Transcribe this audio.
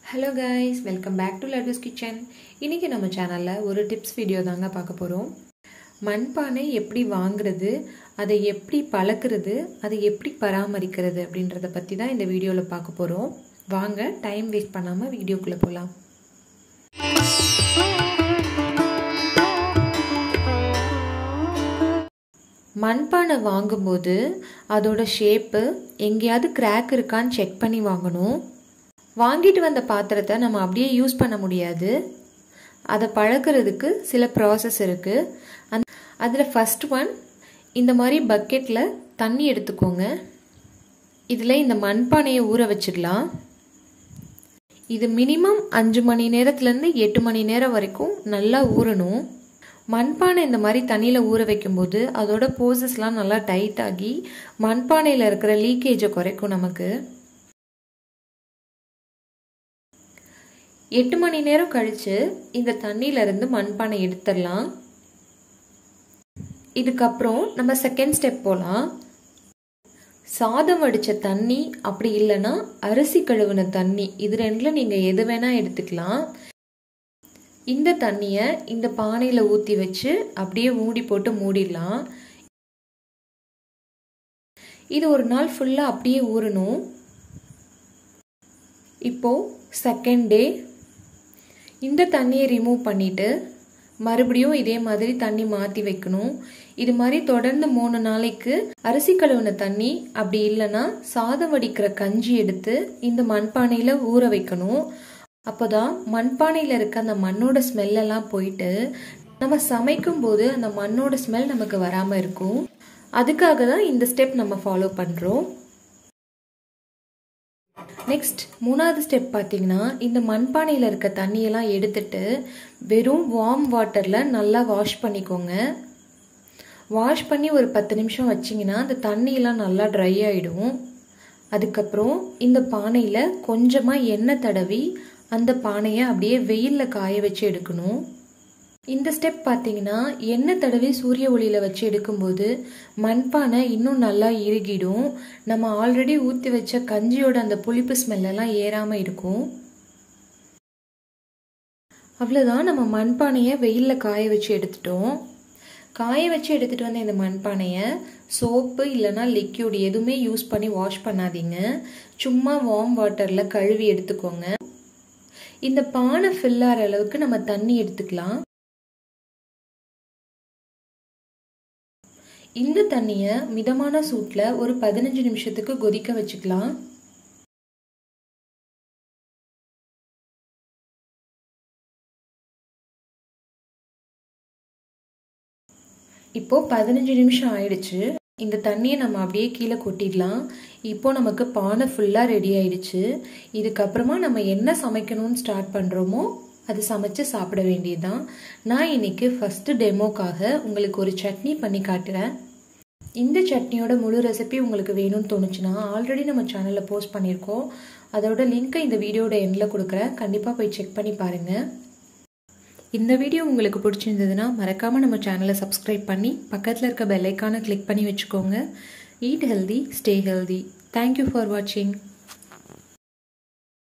hello guys welcome back to லட்வஸ் kitchen இன்றைக்கி நம்ம சேனலில் ஒரு டிப்ஸ் வீடியோ தாங்க பார்க்க போகிறோம் மண்பானை எப்படி வாங்குறது அதை எப்படி பழக்கிறது அதை எப்படி பராமரிக்கிறது அப்படின்றத பற்றி தான் இந்த வீடியோவில் பார்க்க போகிறோம் வாங்க டைம் வேஸ்ட் பண்ணாமல் வீடியோக்குள்ளே போகலாம் மண்பானை வாங்கும்போது அதோட ஷேப்பு எங்கேயாவது கிராக் இருக்கான்னு செக் பண்ணி வாங்கணும் வாங்கிட்டு வந்த பாத்திரத்தை நம்ம அப்படியே யூஸ் பண்ண முடியாது அதை பழக்கிறதுக்கு சில ப்ராசஸ் இருக்குது அந் அதில் ஃபஸ்ட் ஒன் இந்த மாதிரி பக்கெட்டில் தண்ணி எடுத்துக்கோங்க இதில் இந்த மண்பானையை ஊற வச்சிடலாம் இது மினிமம் அஞ்சு மணி நேரத்துலேருந்து எட்டு மணி நேரம் வரைக்கும் நல்லா ஊறணும் மண்பானை இந்த மாதிரி தண்ணியில் ஊற வைக்கும்போது அதோட போசஸ்லாம் நல்லா டைட் ஆகி மண்பானையில் இருக்கிற லீக்கேஜை குறைக்கும் நமக்கு எட்டு மணி நேரம் கழித்து இந்த தண்ணியிலேருந்து மண்பானை எடுத்துடலாம் இதுக்கப்புறம் நம்ம செகண்ட் ஸ்டெப் போகலாம் சாதம் வடித்த தண்ணி அப்படி இல்லைன்னா அரிசி கழுவின தண்ணி இது ரெண்டில் நீங்கள் எது வேணால் எடுத்துக்கலாம் இந்த தண்ணியை இந்த பானையில் ஊற்றி வச்சு அப்படியே மூடி போட்டு மூடிடலாம் இது ஒரு நாள் ஃபுல்லாக அப்படியே ஊறணும் இப்போது செகண்ட் டே இந்த தண்ணியை ரிமூவ் பண்ணிவிட்டு மறுபடியும் இதே மாதிரி தண்ணி மாற்றி வைக்கணும் இது மாதிரி தொடர்ந்து மூணு நாளைக்கு அரிசி கழுவின தண்ணி அப்படி இல்லைன்னா சாதம் வடிக்கிற கஞ்சி எடுத்து இந்த மண்பானையில் ஊற வைக்கணும் அப்போதான் மண்பானையில் இருக்க அந்த மண்ணோட ஸ்மெல்லெல்லாம் போயிட்டு நம்ம சமைக்கும் போது அந்த மண்ணோட ஸ்மெல் நமக்கு வராமல் இருக்கும் அதுக்காக தான் இந்த ஸ்டெப் நம்ம ஃபாலோ பண்ணுறோம் நெக்ஸ்ட் மூணாவது ஸ்டெப் பார்த்தீங்கன்னா இந்த மண்பானையில் இருக்க தண்ணியெல்லாம் எடுத்துட்டு வெறும் வார்ம் வாட்டரில் நல்லா வாஷ் பண்ணிக்கோங்க வாஷ் பண்ணி ஒரு பத்து நிமிஷம் வச்சிங்கன்னா அந்த தண்ணியெல்லாம் நல்லா ட்ரை ஆகிடும் அதுக்கப்புறம் இந்த பானையில் கொஞ்சமாக எண்ணெய் தடவி அந்த பானையை அப்படியே வெயிலில் காய வச்சு எடுக்கணும் இந்த ஸ்டெப் பார்த்தீங்கன்னா எண்ணெய் தடவி சூரிய ஒளியில் வச்சு எடுக்கும்போது மண்பானை இன்னும் நல்லா இறுகிடும் நம்ம ஆல்ரெடி ஊற்றி வச்ச கஞ்சியோட அந்த புளிப்பு ஸ்மெல்லெல்லாம் ஏறாமல் இருக்கும் அவ்வளோதான் நம்ம மண்பானையை வெயிலில் காய வச்சு எடுத்துட்டோம் காய வச்சு எடுத்துகிட்டு வந்த இந்த மண்பானையை சோப்பு இல்லைனா லிக்யூட் எதுவுமே யூஸ் பண்ணி வாஷ் பண்ணாதீங்க சும்மா வார்ம் வாட்டரில் கழுவி எடுத்துக்கோங்க இந்த பானை ஃபில் ஆகிற அளவுக்கு நம்ம தண்ணி எடுத்துக்கலாம் இந்த தண்ணியை மிதமான சூட்டில் ஒரு பதினஞ்சு நிமிஷத்துக்கு கொதிக்க வச்சுக்கலாம் இப்போ பதினஞ்சு நிமிஷம் ஆயிடுச்சு இந்த தண்ணியை நம்ம அப்படியே கீழே கொட்டிடலாம் இப்போ நமக்கு பானை ஃபுல்லாக ரெடி ஆயிடுச்சு இதுக்கப்புறமா நம்ம என்ன சமைக்கணும்னு ஸ்டார்ட் பண்ணுறோமோ அது சமைச்சு சாப்பிட வேண்டியதுதான் நான் இன்னைக்கு ஃபஸ்ட்டு டெமோக்காக உங்களுக்கு ஒரு சட்னி பண்ணி காட்டுறேன் இந்த சட்னியோட முழு ரெசிபி உங்களுக்கு வேணும்னு தோணுச்சுன்னா ஆல்ரெடி நம்ம சேனலில் போஸ்ட் பண்ணியிருக்கோம் அதோட லிங்க்கை இந்த வீடியோட எண்டில் கொடுக்குறேன் கண்டிப்பாக போய் செக் பண்ணி பாருங்கள் இந்த வீடியோ உங்களுக்கு பிடிச்சிருந்ததுன்னா மறக்காமல் நம்ம சேனலை சப்ஸ்கிரைப் பண்ணி பக்கத்தில் இருக்க பெல்லைக்கான கிளிக் பண்ணி வச்சுக்கோங்க eat healthy stay healthy thank you for வாட்சிங்